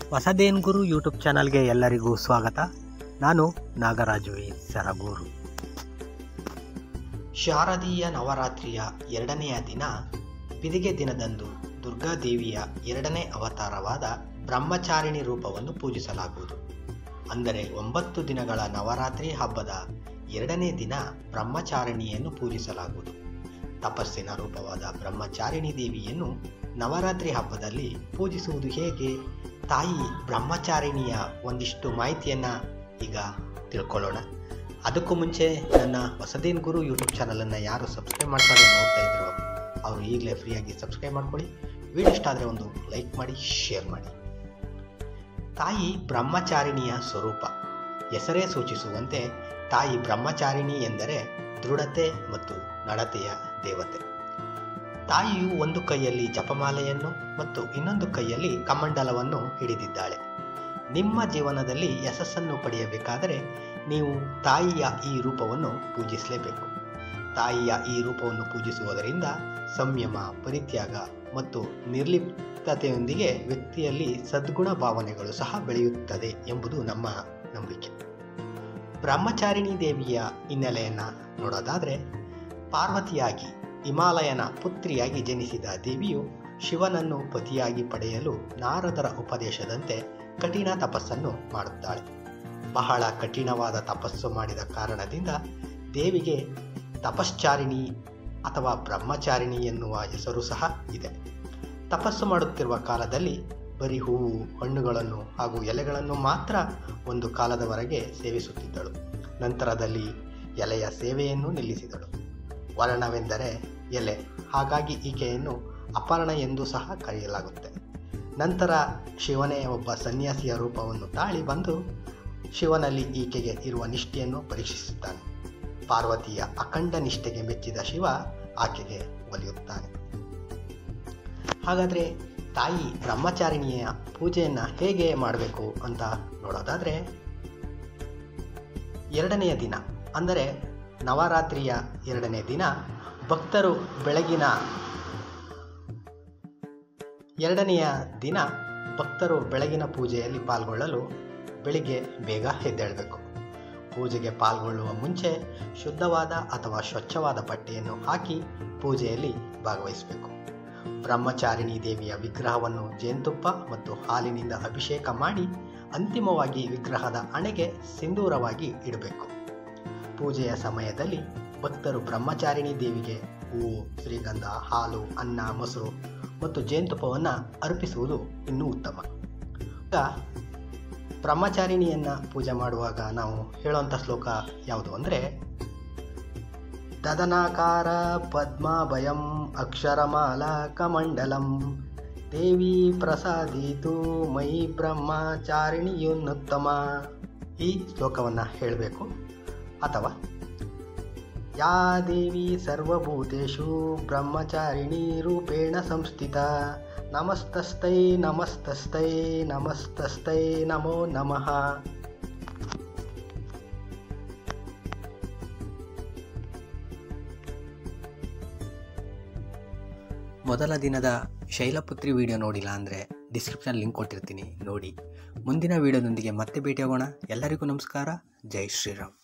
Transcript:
ಹೊಸದೇನ್ ಗುರು YouTube ಚಾನಲ್ಗೆ ಎಲ್ಲರಿಗೂ ಸ್ವಾಗತ ನಾನು ನಾಗರಾಜು ಈ ಸರಗೂರು ಶಾರದೀಯ ನವರಾತ್ರಿಯ ಎರಡನೆಯ ದಿನ ಬಿದಿಗೆ ದಿನದಂದು ದುರ್ಗಾದೇವಿಯ ಎರಡನೇ ಅವತಾರವಾದ ಬ್ರಹ್ಮಚಾರಿಣಿ ರೂಪವನ್ನು ಪೂಜಿಸಲಾಗುವುದು ಅಂದರೆ ಒಂಬತ್ತು ದಿನಗಳ ನವರಾತ್ರಿ ಹಬ್ಬದ ಎರಡನೇ ದಿನ ಬ್ರಹ್ಮಚಾರಿಣಿಯನ್ನು ಪೂಜಿಸಲಾಗುವುದು ತಪಸ್ಸಿನ ರೂಪವಾದ ಬ್ರಹ್ಮಚಾರಿಣಿ ದೇವಿಯನ್ನು ನವರಾತ್ರಿ ಹಬ್ಬದಲ್ಲಿ ಪೂಜಿಸುವುದು ಹೇಗೆ ತಾಯಿ ಬ್ರಹ್ಮಚಾರಿಣಿಯ ಒಂದಿಷ್ಟು ಮಾಹಿತಿಯನ್ನು ಈಗ ತಿಳ್ಕೊಳ್ಳೋಣ ಅದಕ್ಕೂ ಮುಂಚೆ ನನ್ನ ಹೊಸದೇನ್ ಗುರು ಯೂಟ್ಯೂಬ್ ಚಾನಲನ್ನು ಯಾರು ಸಬ್ಸ್ಕ್ರೈಬ್ ಮಾಡ್ಕೊಂಡು ನೋಡ್ತಾ ಇದ್ರು ಅವರು ಈಗಲೇ ಫ್ರೀಯಾಗಿ ಸಬ್ಸ್ಕ್ರೈಬ್ ಮಾಡ್ಕೊಳ್ಳಿ ವಿಡಿಯೋ ಇಷ್ಟ ಆದರೆ ಒಂದು ಲೈಕ್ ಮಾಡಿ ಶೇರ್ ಮಾಡಿ ತಾಯಿ ಬ್ರಹ್ಮಚಾರಿಣಿಯ ಸ್ವರೂಪ ಹೆಸರೇ ಸೂಚಿಸುವಂತೆ ತಾಯಿ ಬ್ರಹ್ಮಚಾರಿಣಿ ಎಂದರೆ ದೃಢತೆ ಮತ್ತು ನಡತೆಯ ದೇವತೆ ತಾಯಿಯು ಒಂದು ಕೈಯಲ್ಲಿ ಜಪಮಾಲೆಯನ್ನು ಮತ್ತು ಇನ್ನೊಂದು ಕೈಯಲ್ಲಿ ಕಮಂಡಲವನ್ನು ಹಿಡಿದಿದ್ದಾಳೆ ನಿಮ್ಮ ಜೀವನದಲ್ಲಿ ಯಶಸ್ಸನ್ನು ಪಡೆಯಬೇಕಾದರೆ ನೀವು ತಾಯಿಯ ಈ ರೂಪವನ್ನು ಪೂಜಿಸಲೇಬೇಕು ತಾಯಿಯ ಈ ರೂಪವನ್ನು ಪೂಜಿಸುವುದರಿಂದ ಸಂಯಮ ಪರಿತ್ಯಾಗ ಮತ್ತು ನಿರ್ಲಿಪ್ತತೆಯೊಂದಿಗೆ ವ್ಯಕ್ತಿಯಲ್ಲಿ ಸದ್ಗುಣ ಭಾವನೆಗಳು ಸಹ ಬೆಳೆಯುತ್ತದೆ ಎಂಬುದು ನಮ್ಮ ನಂಬಿಕೆ ಬ್ರಹ್ಮಚಾರಿಣಿ ದೇವಿಯ ಹಿನ್ನೆಲೆಯನ್ನು ನೋಡೋದಾದರೆ ಪಾರ್ವತಿಯಾಗಿ ಹಿಮಾಲಯನ ಪುತ್ರಿಯಾಗಿ ಜನಿಸಿದ ದೇವಿಯು ಶಿವನನ್ನು ಪತಿಯಾಗಿ ಪಡೆಯಲು ನಾರದರ ಉಪದೇಶದಂತೆ ಕಠಿಣ ತಪಸ್ಸನ್ನು ಮಾಡುತ್ತಾಳೆ ಬಹಳ ಕಠಿಣವಾದ ತಪಸ್ಸು ಮಾಡಿದ ಕಾರಣದಿಂದ ದೇವಿಗೆ ತಪಶ್ಚಾರಿಣಿ ಅಥವಾ ಬ್ರಹ್ಮಚಾರಿಣಿ ಎನ್ನುವ ಹೆಸರು ಸಹ ಇದೆ ತಪಸ್ಸು ಮಾಡುತ್ತಿರುವ ಕಾಲದಲ್ಲಿ ಬರೀ ಹೂವು ಹಣ್ಣುಗಳನ್ನು ಹಾಗೂ ಎಲೆಗಳನ್ನು ಮಾತ್ರ ಒಂದು ಕಾಲದವರೆಗೆ ಸೇವಿಸುತ್ತಿದ್ದಳು ನಂತರದಲ್ಲಿ ಎಲೆಯ ಸೇವೆಯನ್ನು ನಿಲ್ಲಿಸಿದಳು ವರ್ಣವೆಂದರೆ ಎಲೆ ಹಾಗಾಗಿ ಈಕೆಯನ್ನು ಅಪರ್ಣ ಎಂದು ಸಹ ಕರೆಯಲಾಗುತ್ತೆ ನಂತರ ಶಿವನೇ ಒಬ್ಬ ಸನ್ಯಾಸಿಯ ರೂಪವನ್ನು ತಾಳಿ ಬಂದು ಶಿವನಲ್ಲಿ ಈಕೆಗೆ ಇರುವ ನಿಷ್ಠೆಯನ್ನು ಪರೀಕ್ಷಿಸುತ್ತಾನೆ ಪಾರ್ವತಿಯ ಅಖಂಡ ನಿಷ್ಠೆಗೆ ಮೆಚ್ಚಿದ ಶಿವ ಆಕೆಗೆ ಒಲಿಯುತ್ತಾನೆ ಹಾಗಾದರೆ ತಾಯಿ ಬ್ರಹ್ಮಚಾರಿಣಿಯ ಪೂಜೆಯನ್ನು ಹೇಗೆ ಮಾಡಬೇಕು ಅಂತ ನೋಡೋದಾದರೆ ಎರಡನೆಯ ದಿನ ಅಂದರೆ ನವರಾತ್ರಿಯ ಎರಡನೇ ದಿನ ಭಕ್ತರು ಬೆಳಗಿನ ಎರಡನೆಯ ದಿನ ಭಕ್ತರು ಬೆಳಗಿನ ಪೂಜೆಯಲ್ಲಿ ಪಾಲ್ಗೊಳ್ಳಲು ಬೆಳಿಗ್ಗೆ ಬೇಗ ಎದ್ದೇಳಬೇಕು ಪೂಜೆಗೆ ಪಾಲ್ಗೊಳ್ಳುವ ಮುಂಚೆ ಶುದ್ಧವಾದ ಅಥವಾ ಸ್ವಚ್ಛವಾದ ಬಟ್ಟೆಯನ್ನು ಹಾಕಿ ಪೂಜೆಯಲ್ಲಿ ಭಾಗವಹಿಸಬೇಕು ಬ್ರಹ್ಮಚಾರಿಣಿ ದೇವಿಯ ವಿಗ್ರಹವನ್ನು ಜೇನುತುಪ್ಪ ಮತ್ತು ಹಾಲಿನಿಂದ ಅಭಿಷೇಕ ಮಾಡಿ ಅಂತಿಮವಾಗಿ ವಿಗ್ರಹದ ಹಣೆಗೆ ಸಿಂಧೂರವಾಗಿ ಇಡಬೇಕು ಪೂಜೆಯ ಸಮಯದಲ್ಲಿ ಭಕ್ತರು ಬ್ರಹ್ಮಚಾರಿಣಿ ದೇವಿಗೆ ಹೂವು ಶ್ರೀಗಂಧ ಹಾಲು ಅನ್ನ ಮೊಸರು ಮತ್ತು ಜೇನುತುಪ್ಪವನ್ನು ಅರ್ಪಿಸುವುದು ಇನ್ನೂ ಉತ್ತಮ ಈಗ ಬ್ರಹ್ಮಚಾರಿಣಿಯನ್ನು ಪೂಜೆ ಮಾಡುವಾಗ ನಾವು ಹೇಳುವಂಥ ಶ್ಲೋಕ ಯಾವುದು ಅಂದರೆ ತದನಾಕಾರ ಪದ್ಮಾಭಯಂ ಅಕ್ಷರಮಾಲಾ ಕಮಂಡಲಂ ದೇವಿ ಪ್ರಸಾದಿತು ಮೈ ಬ್ರಹ್ಮಚಾರಿಣಿಯುನ್ನುತ್ತಮ ಈ ಶ್ಲೋಕವನ್ನು ಹೇಳಬೇಕು ಅಥವಾ ಯಾ ದೇವಿ ಸರ್ವಭೂತೇಷು ಬ್ರಹ್ಮಚಾರಿಣಿ ರೂಪೇಣ ಸಂಸ್ಥಿತ ನಮಸ್ತಸ್ತೈ ನಮಸ್ತಸ್ತೈ ನಮಸ್ತಸ್ತೈ ನಮೋ ನಮಃ ಮೊದಲ ದಿನದ ಶೈಲಪುತ್ರಿ ವಿಡಿಯೋ ನೋಡಿಲ್ಲ ಅಂದರೆ ಡಿಸ್ಕ್ರಿಪ್ಷನ್ ಲಿಂಕ್ ಕೊಟ್ಟಿರ್ತೀನಿ ನೋಡಿ ಮುಂದಿನ ವಿಡಿಯೋದೊಂದಿಗೆ ಮತ್ತೆ ಭೇಟಿಯಾಗೋಣ ಎಲ್ಲರಿಗೂ ನಮಸ್ಕಾರ ಜೈ ಶ್ರೀರಾಮ್